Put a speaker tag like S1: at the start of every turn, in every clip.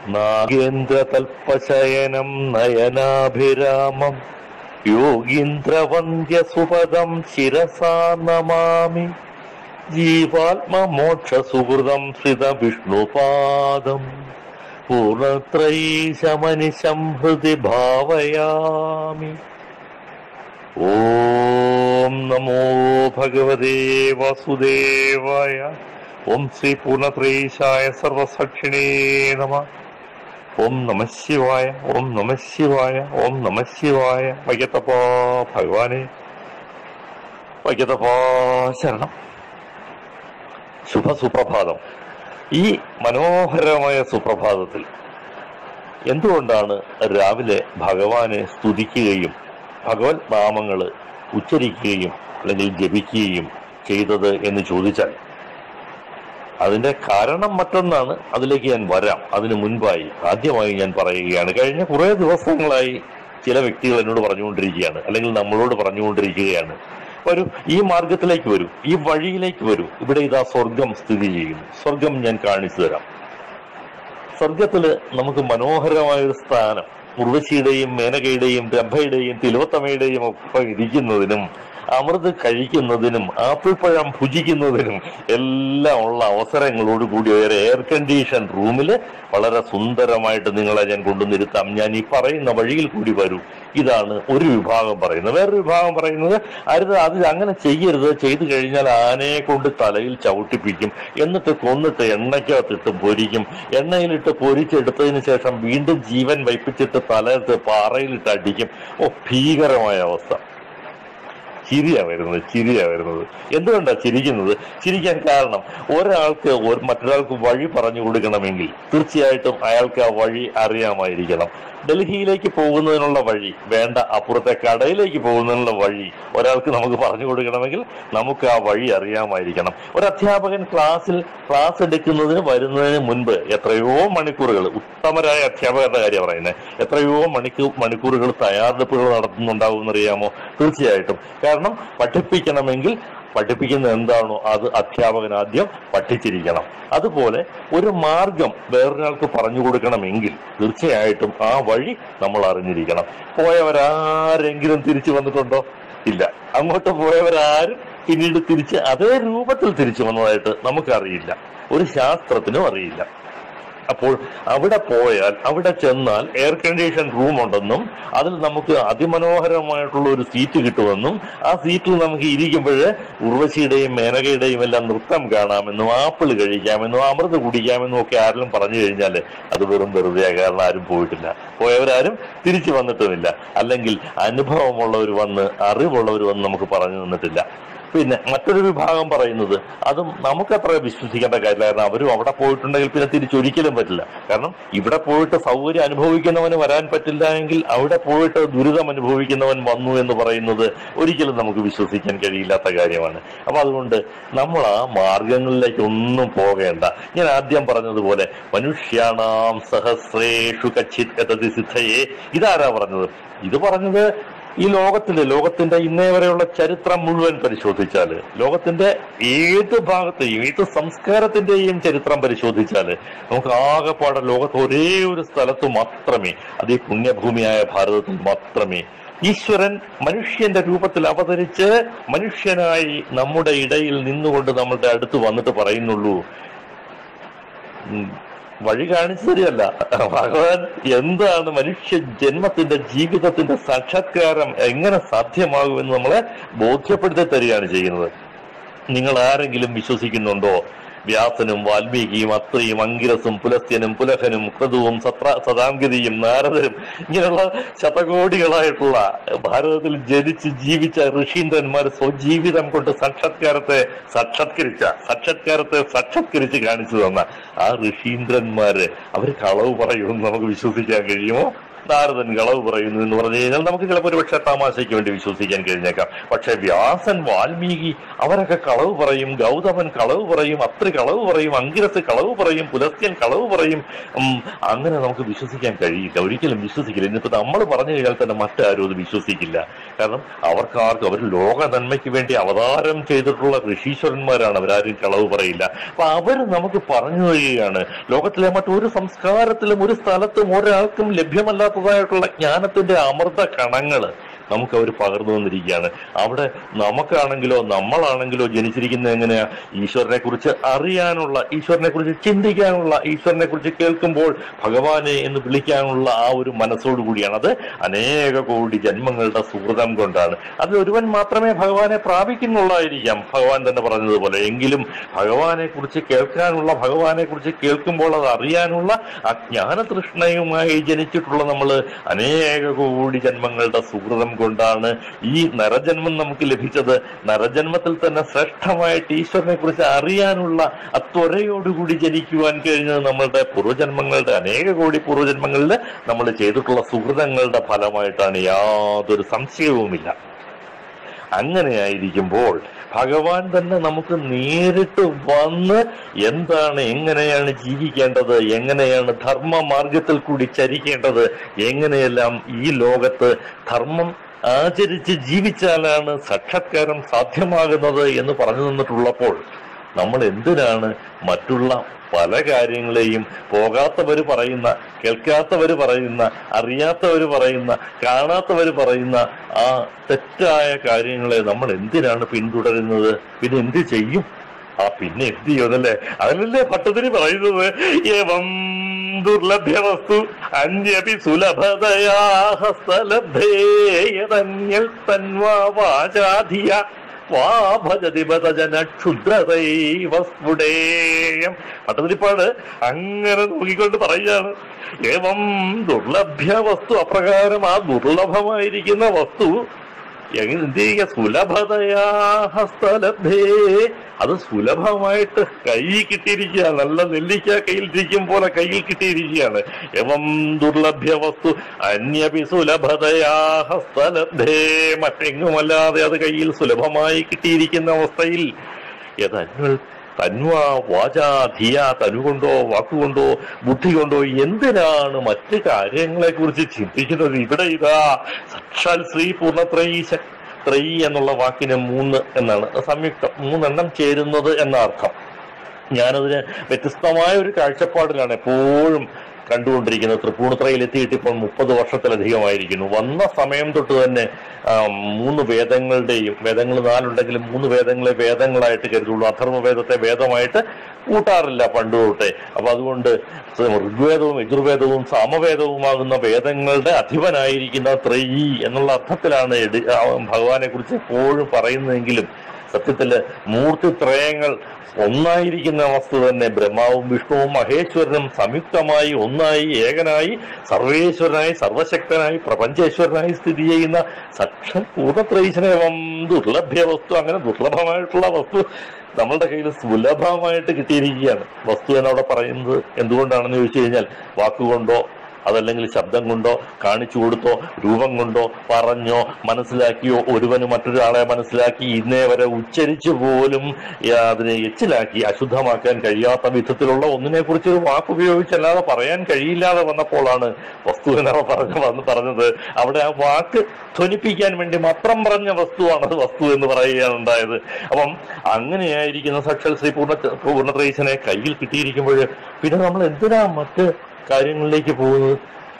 S1: നാഗേന്ദ്ര തൽപശയനം നയനാഭിരാമം യോഗീന്ദ്രവന്ദ്യ സുപദം ശിരസാ നമാമി ജീവാത്മമോക്ഷ സുഹൃതം ശ്രിത വിഷ്ണുപാദം പൂർണത്രൈശമനിശം ഹൃദി ഭാവയാമി ഓം നമോ ഭഗവതേ വാസുദേവായ ഓം ശ്രീ പൂർണത്രേശായ സർവസാക്ഷിണേ നമ ഓം നമ ശിവായ ഓം നമ ശിവായ ഓം നമ ശിവായ വയ്യത്തപ്പാ ഭഗവാനെ വയ്യത്തപ്പാ ശരണം ശുഭ സുപ്രഭാതം ഈ മനോഹരമായ സുപ്രഭാതത്തിൽ എന്തുകൊണ്ടാണ് രാവിലെ ഭഗവാനെ സ്തുതിക്കുകയും ഭഗവത് നാമങ്ങൾ ഉച്ചരിക്കുകയും അല്ലെങ്കിൽ ജപിക്കുകയും ചെയ്തത് എന്ന് ചോദിച്ചാൽ അതിന്റെ കാരണം മറ്റൊന്നാണ് അതിലേക്ക് ഞാൻ വരാം അതിനു മുൻപായി ആദ്യമായി ഞാൻ പറയുകയാണ് കഴിഞ്ഞ കുറേ ദിവസങ്ങളായി ചില വ്യക്തികൾ എന്നോട് പറഞ്ഞുകൊണ്ടിരിക്കുകയാണ് അല്ലെങ്കിൽ നമ്മളോട് പറഞ്ഞുകൊണ്ടിരിക്കുകയാണ് വരൂ ഈ മാർഗത്തിലേക്ക് വരൂ ഈ വഴിയിലേക്ക് വരൂ ഇവിടെ ഇതാ സ്വർഗം സ്ഥിതി ചെയ്യുന്നു സ്വർഗം ഞാൻ കാണിച്ചു തരാം സ്വർഗത്തില് നമുക്ക് മനോഹരമായ ഒരു സ്ഥാനം ഉർവശിയുടെയും മേനകയുടെയും രംഭയുടെയും തിലോത്തമയുടെയും ഒക്കെ ഇരിക്കുന്നതിനും അമൃത് കഴിക്കുന്നതിനും ആപ്പിൾ പഴം ഭുജിക്കുന്നതിനും എല്ലാം ഉള്ള അവസരങ്ങളോട് കൂടി ഒരു എയർ കണ്ടീഷൻ റൂമിൽ വളരെ സുന്ദരമായിട്ട് നിങ്ങളെ ഞാൻ കൊണ്ടുനിരുത്താം ഞാൻ ഈ പറയുന്ന വഴിയിൽ കൂടി വരൂ ഇതാണ് ഒരു വിഭാഗം പറയുന്നത് വേറൊരു വിഭാഗം പറയുന്നത് അരുത് അത് അങ്ങനെ ചെയ്യരുത് ചെയ്തു കഴിഞ്ഞാൽ ആനയെ കൊണ്ട് തലയിൽ ചവിട്ടിപ്പിക്കും എന്നിട്ട് കൊന്നിട്ട് എണ്ണയ്ക്കകത്തിട്ട് പൊരിക്കും എണ്ണയിലിട്ട് പൊരിച്ചെടുത്തതിന് ശേഷം വീണ്ടും ജീവൻ വയ്പ്പിച്ചിട്ട് തലത്ത് പാറയിലിട്ട് അടിക്കും ഓ ഭീകരമായ അവസ്ഥ ചിരിയാ വരുന്നത് ചിരിയാ വരുന്നത് എന്തുകൊണ്ടാ ചിരിക്കുന്നത് ചിരിക്കാൻ കാരണം ഒരാൾക്ക് ഒരു മറ്റൊരാൾക്ക് വഴി പറഞ്ഞു കൊടുക്കണമെങ്കിൽ തീർച്ചയായിട്ടും അയാൾക്ക് ആ വഴി അറിയാമായിരിക്കണം ഡൽഹിയിലേക്ക് പോകുന്നതിനുള്ള വഴി വേണ്ട അപ്പുറത്തെ കടയിലേക്ക് പോകുന്നതിനുള്ള വഴി ഒരാൾക്ക് നമുക്ക് പറഞ്ഞു കൊടുക്കണമെങ്കിൽ നമുക്ക് ആ വഴി അറിയാമായിരിക്കണം ഒരു അധ്യാപകൻ ക്ലാസ്സിൽ ക്ലാസ് എടുക്കുന്നതിന് വരുന്നതിന് മുൻപ് എത്രയോ മണിക്കൂറുകൾ ഉത്തമരായ അധ്യാപകരുടെ കാര്യം പറയുന്നത് എത്രയോ മണിക്കൂർ മണിക്കൂറുകൾ തയ്യാറെടുപ്പുകൾ നടത്തുന്നുണ്ടാവും എന്നറിയാമോ തീർച്ചയായിട്ടും കാരണം പഠിപ്പിക്കണമെങ്കിൽ പഠിപ്പിക്കുന്ന എന്താണോ അത് അധ്യാപകൻ ആദ്യം പഠിച്ചിരിക്കണം അതുപോലെ ഒരു മാർഗം വേറൊരാൾക്ക് പറഞ്ഞു കൊടുക്കണമെങ്കിൽ തീർച്ചയായിട്ടും ആ വഴി നമ്മൾ അറിഞ്ഞിരിക്കണം പോയവരാരെങ്കിലും തിരിച്ചു വന്നിട്ടുണ്ടോ ഇല്ല അങ്ങോട്ട് പോയവരാരും പിന്നീട് തിരിച്ച് അതേ രൂപത്തിൽ തിരിച്ചു വന്നതായിട്ട് നമുക്കറിയില്ല ഒരു ശാസ്ത്രത്തിനും അറിയില്ല അപ്പോൾ അവിടെ പോയാൽ അവിടെ ചെന്നാൽ എയർ കണ്ടീഷൻ റൂം ഉണ്ടെന്നും അതിൽ നമുക്ക് അതിമനോഹരമായിട്ടുള്ള ഒരു സീറ്റ് കിട്ടുമെന്നും ആ സീറ്റിൽ നമുക്ക് ഇരിക്കുമ്പോൾ ഉർവശിയുടെയും മേനകയുടെയും എല്ലാം നൃത്തം കാണാമെന്നും ആപ്പിൾ കഴിക്കാമെന്നും അമൃത് കുടിക്കാമെന്നും ഒക്കെ ആരെങ്കിലും പറഞ്ഞു കഴിഞ്ഞാൽ അത് വെറും വെറുതെ കാരണം ആരും പോയിട്ടില്ല പോയവരാരും തിരിച്ചു വന്നിട്ടുമില്ല അല്ലെങ്കിൽ അനുഭവമുള്ളവർ വന്ന് അറിവുള്ളവർ വന്ന് നമുക്ക് പറഞ്ഞു തന്നിട്ടില്ല പിന്നെ മറ്റൊരു വിഭാഗം പറയുന്നത് അതും നമുക്കത്ര വിശ്വസിക്കേണ്ട കാര്യമില്ല കാരണം അവരും അവിടെ പോയിട്ടുണ്ടെങ്കിൽ പിന്നെ തിരിച്ചൊരിക്കലും പറ്റില്ല കാരണം ഇവിടെ പോയിട്ട് സൗകര്യം അനുഭവിക്കുന്നവന് വരാൻ പറ്റില്ല എങ്കിൽ അവിടെ പോയിട്ട് ദുരിതം അനുഭവിക്കുന്നവൻ വന്നു എന്ന് പറയുന്നത് ഒരിക്കലും നമുക്ക് വിശ്വസിക്കാൻ കഴിയില്ലാത്ത കാര്യമാണ് അപ്പൊ അതുകൊണ്ട് നമ്മൾ ആ മാർഗങ്ങളിലേക്ക് ഒന്നും പോകേണ്ട ഞാൻ ആദ്യം പറഞ്ഞതുപോലെ മനുഷ്യാണാം സഹസ്രേഷു കച്ചിത് എതതി സിദ്ധയെ ഇതാരാ പറഞ്ഞത് ഇത് പറഞ്ഞത് ഈ ലോകത്തിന്റെ ലോകത്തിന്റെ ഇന്നേ വരെയുള്ള ചരിത്രം മുഴുവൻ പരിശോധിച്ചാൽ ലോകത്തിന്റെ ഏത് ഭാഗത്തെയും ഏത് സംസ്കാരത്തിന്റെയും ചരിത്രം പരിശോധിച്ചാൽ നമുക്ക് ആകെപ്പാടെ ലോകത്ത് ഒരേ ഒരു സ്ഥലത്ത് മാത്രമേ അത് ഈ പുണ്യഭൂമിയായ ഭാരതത്തിൽ മാത്രമേ ഈശ്വരൻ മനുഷ്യന്റെ രൂപത്തിൽ അവതരിച്ച് മനുഷ്യനായി നമ്മുടെ ഇടയിൽ നിന്നുകൊണ്ട് നമ്മളുടെ അടുത്ത് വന്നിട്ട് പറയുന്നുള്ളൂ ഉം, വഴി കാണിച്ചു തരികയല്ല ഭഗവാൻ എന്താണ് മനുഷ്യ ജന്മത്തിന്റെ ജീവിതത്തിന്റെ സാക്ഷാത്കാരം എങ്ങനെ സാധ്യമാകുമെന്ന് നമ്മളെ ബോധ്യപ്പെടുത്തി തരികയാണ് ചെയ്യുന്നത് നിങ്ങൾ ആരെങ്കിലും വിശ്വസിക്കുന്നുണ്ടോ വ്യാസനും വാൽമീകിയും അത്രയും അങ്കിരസും പുലസ്ത്യനും പുലഹനും ക്രതുവും സത്ര സദാംഗതിയും നാരദരും ഇങ്ങനെയുള്ള ശതകോടികളായിട്ടുള്ള ഭാരതത്തിൽ ജനിച്ച് ജീവിച്ച ഋഷീന്ദ്രന്മാർ സ്വജീവിതം കൊണ്ട് സാക്ഷാത്കാരത്തെ സാക്ഷാത്കരിച്ച സാക്ഷാത്കാരത്തെ സാക്ഷാത്കരിച്ച് കാണിച്ചു തന്ന ആ ഋഷീന്ദ്രന്മാര് അവർ കളവ് പറയുമെന്ന് നമുക്ക് വിശ്വസിക്കാൻ കഴിയുമോ നാരദൻ കളവ് പറയുന്നു എന്ന് പറഞ്ഞു കഴിഞ്ഞാൽ നമുക്ക് ചിലപ്പോൾ ഒരു പക്ഷേ തമാശയ്ക്ക് വേണ്ടി വിശ്വസിക്കാൻ കഴിഞ്ഞേക്കാം പക്ഷെ വ്യാസൻ വാൽമീകി അവരൊക്കെ കളവ് പറയും ഗൗതമൻ കളവ് പറയും അത്രി കളവ് പറയും അങ്കിരസ് കളവ് പറയും പുലസ്ത്യൻ കളവ് പറയും ഉം, അങ്ങനെ നമുക്ക് വിശ്വസിക്കാൻ കഴിയില്ല ഒരിക്കലും വിശ്വസിക്കില്ല ഇന്നിപ്പോ നമ്മൾ പറഞ്ഞു കഴിഞ്ഞാൽ തന്നെ മറ്റാരും അത് വിശ്വസിക്കില്ല കാരണം അവർക്കാർക്കും അവർ ലോക നന്മയ്ക്ക് വേണ്ടി അവതാരം ചെയ്തിട്ടുള്ള ഋഷീശ്വരന്മാരാണ് അവരാരും കളവ് പറയില്ല അപ്പൊ അവർ നമുക്ക് പറഞ്ഞു തരികയാണ് ലോകത്തിലെ മറ്റൊരു സംസ്കാരത്തിലും ഒരു സ്ഥലത്തും ഒരാൾക്കും ലഭ്യമല്ലാത്തതായിട്ടുള്ള ജ്ഞാനത്തിന്റെ അമൃത കണങ്ങള് നമുക്ക് അവർ പകർന്നു തന്നിരിക്കുകയാണ് അവിടെ നമുക്കാണെങ്കിലോ നമ്മളാണെങ്കിലോ ജനിച്ചിരിക്കുന്നത് എങ്ങനെയാ ഈശ്വരനെ കുറിച്ച് അറിയാനുള്ള ഈശ്വരനെ കുറിച്ച് ചിന്തിക്കാനുള്ള ഈശ്വരനെ കുറിച്ച് കേൾക്കുമ്പോൾ ഭഗവാനെ എന്ന് വിളിക്കാനുള്ള ആ ഒരു മനസ്സോടു കൂടിയാണ് അത് അനേക കോടി ജന്മങ്ങളുടെ സുഹൃതം കൊണ്ടാണ് അത് ഒരുവൻ മാത്രമേ ഭഗവാനെ പ്രാപിക്കുന്നുള്ളായിരിക്കാം ഭഗവാൻ തന്നെ പറഞ്ഞതുപോലെ എങ്കിലും ഭഗവാനെ കുറിച്ച് കേൾക്കാനുള്ള ഭഗവാനെ കുറിച്ച് കേൾക്കുമ്പോൾ അത് അറിയാനുള്ള ആ ജ്ഞാനതൃഷ്ണയുമായി ജനിച്ചിട്ടുള്ള നമ്മൾ അനേക കോടി ജന്മങ്ങളുടെ സുഹൃതം കൊണ്ടാണ് ഈ നരജന്മം നമുക്ക് ലഭിച്ചത് നരജന്മത്തിൽ തന്നെ ശ്രേഷ്ഠമായിട്ട് ഈശ്വരനെ കുറിച്ച് അറിയാനുള്ള ആ ത്വരയോടുകൂടി ജനിക്കുവാൻ കഴിഞ്ഞത് നമ്മളുടെ പൂർവ്വജന്മങ്ങളുടെ അനേക കോടി പൂർവ്വജന്മങ്ങളിൽ നമ്മൾ ചെയ്തിട്ടുള്ള സുഹൃതങ്ങളുടെ ഫലമായിട്ടാണ് യാതൊരു സംശയവുമില്ല അങ്ങനെയായിരിക്കുമ്പോൾ ഭഗവാൻ തന്നെ നമുക്ക് നേരിട്ട് വന്ന് എന്താണ് എങ്ങനെയാണ് ജീവിക്കേണ്ടത് എങ്ങനെയാണ് ധർമ്മ മാർഗത്തിൽ കൂടി ചരിക്കേണ്ടത് എങ്ങനെയെല്ലാം ഈ ലോകത്ത് ധർമ്മം ആചരിച്ച് ജീവിച്ചാലാണ് സാക്ഷാത്കാരം സാധ്യമാകുന്നത് എന്ന് പറഞ്ഞു തന്നിട്ടുള്ളപ്പോൾ നമ്മൾ എന്തിനാണ് മറ്റുള്ള പല കാര്യങ്ങളെയും പോകാത്തവര് പറയുന്ന കേൾക്കാത്തവര് പറയുന്ന അറിയാത്തവര് പറയുന്ന കാണാത്തവര് പറയുന്ന ആ തെറ്റായ കാര്യങ്ങളെ നമ്മൾ എന്തിനാണ് പിന്തുടരുന്നത് പിന്നെ എന്ത് ചെയ്യും ആ പിന്നെ എന്ത് ചെയ്യുന്നല്ലേ അതിനല്ലേ ഭട്ടതിരി പറയുന്നത് ഏവം ദുർലഭ്യ വസ്തു അന്യപി സുലഭതയാ ഹസ്തലഭേയതന്യൽ തന്വാ വാചാധിയ വാ ഭജതി ബതജന ക്ഷുദ്രതൈവ സ്ഫുടേയം പട്ടതിരിപ്പാട് അങ്ങനെ നോക്കിക്കൊണ്ട് പറയുകയാണ് ഏവം ദുർലഭ്യ വസ്തു അപ്രകാരം ആ ദുർലഭമായിരിക്കുന്ന വസ്തു എങ്ങനെ എന്ത് ചെയ്യുക സുലഭതയാ ഹസ്തലഭേ അത് സുലഭമായിട്ട് കയ്യിൽ കിട്ടിയിരിക്കുക നല്ല നെല്ലിക്ക കയ്യിലിരിക്കും പോലെ കയ്യിൽ കിട്ടിയിരിക്കുകയാണ് എവം ദുർലഭ്യ വസ്തു അന്യപി സുലഭതയാ ഹസ്തലഭേ മറ്റെങ്ങുമല്ലാതെ അത് കയ്യിൽ സുലഭമായി കിട്ടിയിരിക്കുന്ന അവസ്ഥയിൽ യഥന്വൽ തന്വാ വാചാ ധിയ തനുകൊണ്ടോ വാക്കുകൊണ്ടോ ബുദ്ധി കൊണ്ടോ എന്തിനാണ് മറ്റ് കാര്യങ്ങളെ കുറിച്ച് ചിന്തിക്കുന്നത് ഇവിടെ ഇതാ സാക്ഷാൽ ശ്രീ പൂർണ്ണത്രയീശ ത്രയി എന്നുള്ള വാക്കിന് മൂന്ന് എന്നാണ് സംയുക്തം മൂന്നെണ്ണം ചേരുന്നത് എന്ന അർത്ഥം ഞാനതിന് വ്യത്യസ്തമായ ഒരു കാഴ്ചപ്പാടിലാണ് എപ്പോഴും കണ്ടുകൊണ്ടിരിക്കുന്നത് തൃപ്പൂണിത്രയിൽ എത്തിയിട്ട് ഇപ്പോൾ മുപ്പത് വർഷത്തിലധികമായിരിക്കുന്നു വന്ന സമയം തൊട്ട് തന്നെ ആ, മൂന്ന് വേദങ്ങളുടെയും വേദങ്ങൾ നാലുണ്ടെങ്കിലും മൂന്ന് വേദങ്ങളെ വേദങ്ങളായിട്ട് കരുതുള്ളൂ അഥർവ വേദത്തെ വേദമായിട്ട് കൂട്ടാറില്ല പണ്ട് തൊട്ടേ അപ്പൊ അതുകൊണ്ട് ഋഗ്വേദവും യജുർവേദവും സാമവേദവുമാകുന്ന വേദങ്ങളുടെ അധിപനായിരിക്കുന്ന ത്രയീ എന്നുള്ള അർത്ഥത്തിലാണ് എടി- ആ, ഭഗവാനെ കുറിച്ച് എപ്പോഴും പറയുന്നതെങ്കിലും സത്യത്തില് മൂർത്തിത്രയങ്ങൾ ഒന്നായിരിക്കുന്ന വസ്തു തന്നെ ബ്രഹ്മാവും വിഷ്ണുവും മഹേശ്വരനും സംയുക്തമായി ഒന്നായി ഏകനായി സർവേശ്വരനായി സർവശക്തനായി പ്രപഞ്ചേശ്വരനായി സ്ഥിതി ചെയ്യുന്ന സക്ഷ പൂർണ്ണത്രൈശനേവം ദുർലഭ്യ വസ്തു അങ്ങനെ ദുർലഭമായിട്ടുള്ള വസ്തു നമ്മളുടെ കയ്യിൽ സുലഭമായിട്ട് കിട്ടിയിരിക്കുകയാണ് വസ്തു എന്നവിടെ പറയുന്നത് എന്തുകൊണ്ടാണെന്ന് ചോദിച്ചു കഴിഞ്ഞാൽ വാക്കുകൊണ്ടോ അതല്ലെങ്കിൽ ശബ്ദം കൊണ്ടോ കാണിച്ചു കൊടുത്തോ രൂപം കൊണ്ടോ പറഞ്ഞോ മനസ്സിലാക്കിയോ ഒരുവന് മറ്റൊരാളെ മനസ്സിലാക്കി ഇന്നേ വരെ ഉച്ചരിച്ചു പോലും ഈ അതിനെ എച്ചിലാക്കി അശുദ്ധമാക്കാൻ കഴിയാത്ത വിധത്തിലുള്ള ഒന്നിനെ കുറിച്ച് ഒരു വാക്ക് ഉപയോഗിച്ചല്ലാതെ പറയാൻ കഴിയില്ലാതെ വന്നപ്പോഴാണ് വസ്തു എന്നാണ് പറഞ്ഞ വന്ന് പറഞ്ഞത് അവിടെ ആ വാക്ക് ധ്വനിപ്പിക്കാൻ വേണ്ടി മാത്രം പറഞ്ഞ വസ്തുവാണ് അത് വസ്തു എന്ന് പറയുകയാണ് ഉണ്ടായത് അപ്പം അങ്ങനെയായിരിക്കുന്ന സാക്ഷാൽ ശ്രീ പൂർണ്ണ പൂർണ്ണത്രയീശനെ കയ്യിൽ കിട്ടിയിരിക്കുമ്പോൾ പിന്നെ നമ്മൾ എന്തിനാ മറ്റ് കാര്യങ്ങളിലേക്ക് പോകുന്നത്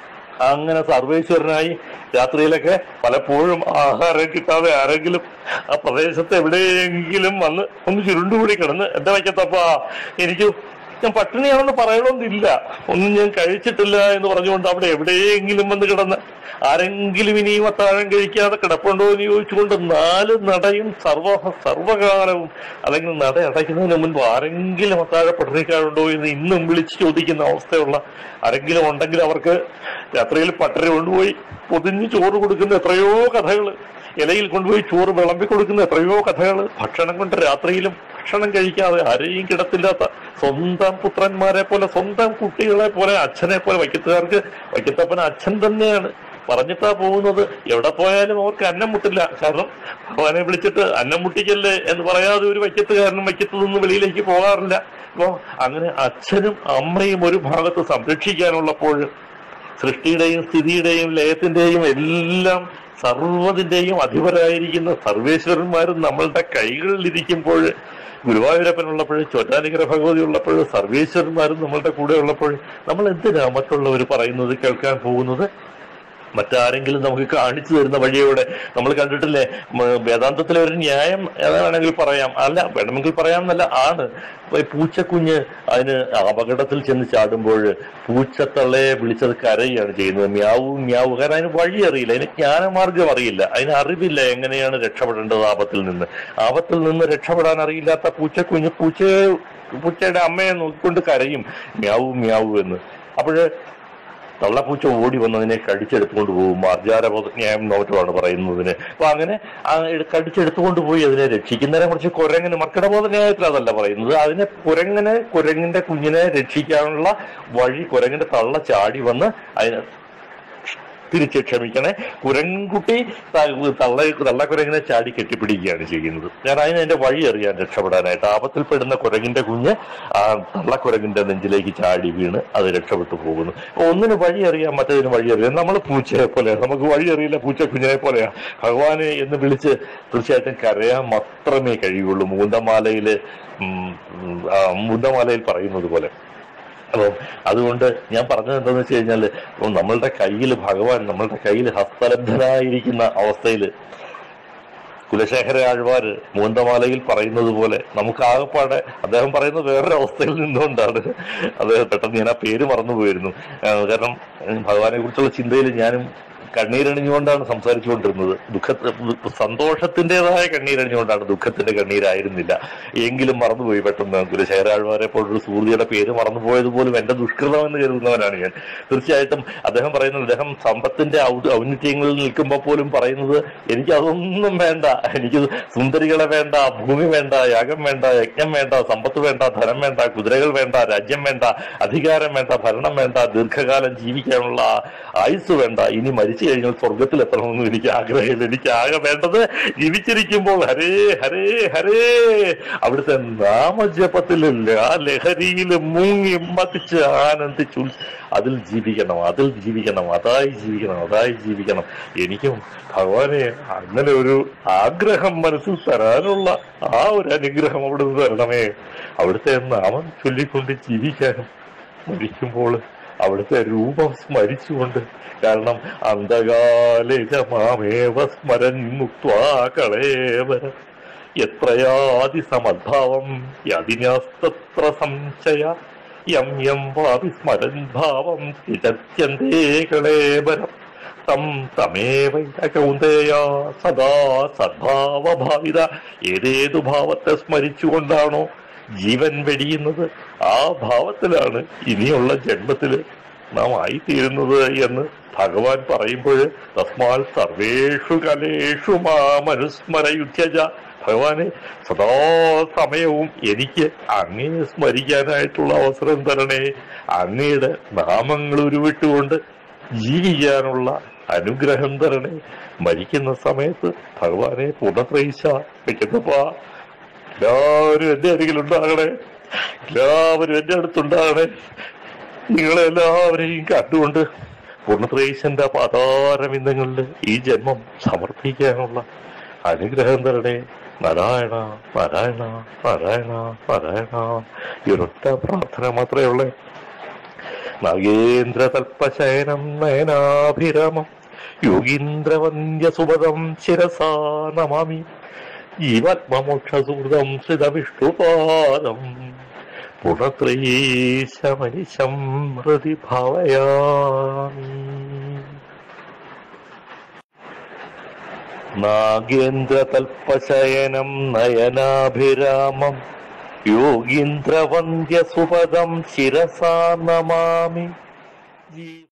S1: അങ്ങനെ സർവേശ്വരനായി രാത്രിയിലൊക്കെ പലപ്പോഴും ആഹാരം കിട്ടാതെ ആരെങ്കിലും ആ പ്രദേശത്ത് എവിടെയെങ്കിലും വന്ന് ഒന്ന് ചുരുണ്ടുകൂടി കിടന്ന് എന്റെ വയ്ക്കത്തപ്പാ എനിക്ക് ഞാൻ പട്ടിണിയാണെന്ന് പറയണമെന്നില്ല ഒന്നും ഞാൻ കഴിച്ചിട്ടില്ല എന്ന് പറഞ്ഞുകൊണ്ട് അവിടെ എവിടെയെങ്കിലും വന്ന് കിടന്ന് ആരെങ്കിലും ഇനിയും അത്താഴം കഴിക്കാതെ കിടപ്പുണ്ടോ എന്ന് ചോദിച്ചുകൊണ്ട് നാല് നടയും സർവ സർവകാലവും അല്ലെങ്കിൽ നട അടയ്ക്കുന്നതിന് മുൻപ് ആരെങ്കിലും അത്താഴ പട്ടിണിക്കാരുണ്ടോ എന്ന് ഇന്നും വിളിച്ച് ചോദിക്കുന്ന അവസ്ഥയുള്ള ആരെങ്കിലും ഉണ്ടെങ്കിൽ അവർക്ക് രാത്രിയിൽ പട്ടര കൊണ്ടുപോയി പൊതിഞ്ഞ് ചോറ് കൊടുക്കുന്ന എത്രയോ കഥകൾ ഇലയിൽ കൊണ്ടുപോയി ചോറ് വിളമ്പി കൊടുക്കുന്ന എത്രയോ കഥകൾ ഭക്ഷണം കൊണ്ട് രാത്രിയിലും ഭക്ഷണം കഴിക്കാതെ ആരെയും കിടത്തില്ലാത്ത സ്വന്തം സ്വന്തം പുത്രന്മാരെ പോലെ സ്വന്തം കുട്ടികളെ പോലെ അച്ഛനെ പോലെ വൈക്കത്തുകാർക്ക് വൈക്കത്തപ്പൻ അച്ഛൻ തന്നെയാണ് പറഞ്ഞിട്ടാ പോകുന്നത് എവിടെ പോയാലും അവർക്ക് അന്നം മുട്ടില്ല കാരണം ഭഗവാനെ വിളിച്ചിട്ട് അന്നം മുട്ടിക്കല്ലേ എന്ന് പറയാതെ ഒരു വൈക്കത്തുകാരനും വൈക്കത്ത് നിന്ന് വെളിയിലേക്ക് പോകാറില്ല അപ്പൊ അങ്ങനെ അച്ഛനും അമ്മയും ഒരു ഭാഗത്ത് സംരക്ഷിക്കാനുള്ളപ്പോൾ സൃഷ്ടിയുടെയും സ്ഥിതിയുടെയും ലയത്തിന്റെയും എല്ലാം സർവ്വതിന്റെയും അധിപരായിരിക്കുന്ന സർവേശ്വരന്മാരും നമ്മളുടെ കൈകളിൽ ഇരിക്കുമ്പോൾ ഗുരുവായൂരപ്പൻ ഉള്ളപ്പോൾ ചോറ്റാനിക്കര ഭഗവതി ഉള്ളപ്പോൾ സർവേശ്വരന്മാരും നമ്മളുടെ കൂടെ ഉള്ളപ്പോൾ നമ്മൾ എന്തിനാ മറ്റുള്ളവർ പറയുന്നത് കേൾക്കാൻ പോകുന്നത് മറ്റാരെങ്കിലും നമുക്ക് കാണിച്ചു തരുന്ന വഴിയോടെ നമ്മൾ കണ്ടിട്ടില്ലേ മ, വേദാന്തത്തിലെ ഒരു ന്യായം ഏതാണെങ്കിൽ പറയാം അല്ല വേണമെങ്കിൽ പറയാം എന്നല്ല ആണ് ഇപ്പൊ ഈ പൂച്ചക്കുഞ്ഞ് അതിന് അപകടത്തിൽ ചെന്ന് ചാടുമ്പോൾ പൂച്ചത്തള്ളയെ വിളിച്ചത് കരയുകയാണ് ചെയ്യുന്നത് മ്യാവു മ്യാവു കാരണം അതിന് വഴി അറിയില്ല അതിന് ജ്ഞാനമാർഗം അറിയില്ല അതിന് അറിവില്ല എങ്ങനെയാണ് രക്ഷപ്പെടേണ്ടത് ആപത്തിൽ നിന്ന് ആപത്തിൽ നിന്ന് രക്ഷപ്പെടാൻ അറിയില്ലാത്ത പൂച്ചക്കുഞ്ഞ് പൂച്ചയെ പൂച്ചയുടെ അമ്മയെ നോക്കിക്കൊണ്ട് കരയും മ്യാവു മ്യാവു എന്ന് അപ്പോഴ് തള്ളപ്പൂച്ച ഓടി വന്നതിനെ കടിച്ചെടുത്തുകൊണ്ട് പോകും മാർജാരബോധ ന്യായം നോട്ടമാണ് പറയുന്നതിന് അപ്പൊ അങ്ങനെ ആ എട്- കടിച്ചെടുത്തുകൊണ്ട് പോയി അതിനെ രക്ഷിക്കുന്നതിനെ കുറിച്ച് കുരങ്ങിന് മർക്കടബോധ ന്യായത്തിൽ അതല്ല പറയുന്നത് അതിനെ കുരങ്ങനെ കുരങ്ങിന്റെ കുഞ്ഞിനെ രക്ഷിക്കാനുള്ള വഴി കുരങ്ങിന്റെ തള്ള ചാടി വന്ന് അതിനെ തിരിച്ച് ക്ഷമിക്കണേ കുരങ്കുട്ടി ത- തള്ള തള്ളക്കുരങ്ങിനെ ചാടി കെട്ടിപ്പിടിക്കുകയാണ് ചെയ്യുന്നത് ഞാൻ അതിന് അതിന്റെ വഴി അറിയാൻ രക്ഷപ്പെടാനായിട്ട് ആപത്തിൽപ്പെടുന്ന കുരങ്ങിന്റെ കുഞ്ഞ് ആ തള്ളക്കുരങ്ങിന്റെ നെഞ്ചിലേക്ക് ചാടി വീണ് അത് രക്ഷപ്പെട്ടു പോകുന്നു അപ്പൊ ഒന്നിന് വഴി അറിയാം മറ്റേതിന് വഴി അറിയാം നമ്മൾ പൂച്ചയെ പോലെ നമുക്ക് വഴി അറിയില്ല പൂച്ച കുഞ്ഞിനെ പോലെയാ ഭഗവാനെ എന്ന് വിളിച്ച് തീർച്ചയായിട്ടും കരയാൻ മാത്രമേ കഴിയുള്ളൂ മൂന്തമാലയില് ഉം, ഉം, ആ, മൂന്തമാലയിൽ പറയുന്നത് പോലെ അപ്പം അതുകൊണ്ട് ഞാൻ പറഞ്ഞത് എന്താന്ന് വെച്ച് കഴിഞ്ഞാല് ഇപ്പം നമ്മളുടെ കയ്യിൽ ഭഗവാൻ നമ്മളുടെ കയ്യിൽ ഹസ്തലബ്ധനായിരിക്കുന്ന അവസ്ഥയിൽ കുലശേഖര ആഴ്വാര് മൂന്തമാലയിൽ പറയുന്നത് പോലെ നമുക്ക് ആകെപ്പാടെ അദ്ദേഹം പറയുന്നത് വേറൊരു അവസ്ഥയിൽ നിന്നുകൊണ്ടാണ് അദ്ദേഹം പെട്ടെന്ന് ഞാൻ ആ പേര് മറന്നുപോയിരുന്നു ആ, കാരണം ഉം, ഭഗവാനെ കുറിച്ചുള്ള ചിന്തയിൽ ഞാനും കണ്ണീരണിഞ്ഞുകൊണ്ടാണ് സംസാരിച്ചുകൊണ്ടിരുന്നത് ദുഃഖ സന്തോഷത്തിൻ്റെതായ കണ്ണീരണിഞ്ഞുകൊണ്ടാണ് ദുഃഖത്തിന്റെ കണ്ണീരായിരുന്നില്ല എങ്കിലും മറന്നുപോയി പെട്ടെന്ന് കുലശേഖരാഴ്വാരെ പോലൊരു സുഹൃത്തിയുടെ പേര് മറന്നുപോയത് പോലും എന്റെ ദുഷ്കൃതം എന്ന് കരുതുന്നവനാണ് ഞാൻ തീർച്ചയായിട്ടും അദ്ദേഹം പറയുന്നത് അദ്ദേഹം സമ്പത്തിന്റെ ഔ- ഔന്നിത്യങ്ങളിൽ നിൽക്കുമ്പോൾ പോലും പറയുന്നത് എനിക്ക് അതൊന്നും വേണ്ട എനിക്ക് സുന്ദരികളെ വേണ്ട ഭൂമി വേണ്ട യാഗം വേണ്ട യജ്ഞം വേണ്ട സമ്പത്ത് വേണ്ട ധനം വേണ്ട കുതിരകൾ വേണ്ട രാജ്യം വേണ്ട അധികാരം വേണ്ട ഭരണം വേണ്ട ദീർഘകാലം ജീവിക്കാനുള്ള ആയുസ് വേണ്ട ഇനി മരിച്ചു കഴിഞ്ഞാൽ സ്വർഗത്തിൽ എത്തണമെന്നും എനിക്ക് ആഗ്രഹമില്ല എനിക്ക് ആകെ വേണ്ടത് ജീവിച്ചിരിക്കുമ്പോൾ ഹരേ ഹരേ ഹരേ അവിടുത്തെ നാമജപത്തിലില്ല ആ ലഹരിയിൽ മുങ്ങി മതിച്ച് ആനന്ദിച്ചു അതിൽ ജീവിക്കണം അതിൽ ജീവിക്കണം അതായി ജീവിക്കണം അതായി ജീവിക്കണം എനിക്കും ഭഗവാനെ അങ്ങനെ ഒരു ആഗ്രഹം മനസ്സിൽ തരാനുള്ള ആ ഒരു അനുഗ്രഹം അവിടുന്ന് തരണമേ അവിടുത്തെ നാമം ചൊല്ലിക്കൊണ്ട് ജീവിക്കാനും മരിക്കുമ്പോൾ അവിടുത്തെ രൂപം സ്മരിച്ചുകൊണ്ട് കാരണം അന്ധകാലേ ച മാമേവ സ്മരൻ മുക്വാ കളേവരം എത്രയാതി സമദ്ഭാവം യതിനസ്തത്ര സംശയ യം യം വാപി സ്മരൻ ഭാവം തിരത്യന്തേ കളേവരം തം തമേവ കൗന്ദേയ സദാ സദ്ഭാവഭാവിത ഏതേതു ഭാവത്തെ സ്മരിച്ചുകൊണ്ടാണോ ജീവൻ വെടിയുന്നത് ആ ഭാവത്തിലാണ് ഇനിയുള്ള ജന്മത്തില് നാം ആയിത്തീരുന്നത് എന്ന് ഭഗവാൻ പറയുമ്പോൾ തസ്മാൽ സർവേഷു കലേഷു മാമനുസ്മരയുധ്യജ ഭഗവാനെ സദാ സമയവും എനിക്ക് അങ്ങേ സ്മരിക്കാനായിട്ടുള്ള അവസരം തരണേ അങ്ങയുടെ നാമങ്ങൾ ഉരുവിട്ടുകൊണ്ട് ജീവിക്കാനുള്ള അനുഗ്രഹം തരണേ മരിക്കുന്ന സമയത്ത് ഭഗവാനെ പുനഃത്രയിച്ച വെക്കുന്നപ്പാ എല്ലാവരും എന്റെ അരികിൽ ഉണ്ടാകണേ എല്ലാവരും എന്റെ അടുത്തുണ്ടാകണേ നിങ്ങളെല്ലാവരെയും കണ്ടുകൊണ്ട് പൂർണ്ണത്രേശന്റെ പാതാരവിന്ദങ്ങളിൽ ഈ ജന്മം സമർപ്പിക്കാനുള്ള അനുഗ്രഹം തരണേ നാരായണ നാരായണ നാരായണ നാരായണ ഈ ഒരൊറ്റ പ്രാർത്ഥന മാത്രമേ ഉള്ളേ നാഗേന്ദ്ര തൽപ്പശയനം നയനാഭിരാമം യോഗീന്ദ്രവന്ദ്യസുപദം ശിരസാ നമാമി ജീവാത്മമോക്ഷസൂതം ശ്രിതവിഷ്ണുപാദം പുണത്രയീശമനിശം ഹൃദി ഭാവയാമി നാഗേന്ദ്രതൽപ്പശയനം നയനാഭിരാമം യോഗീന്ദ്രവന്ദ്യസുപദം ശിരസാ നമാമി ജീ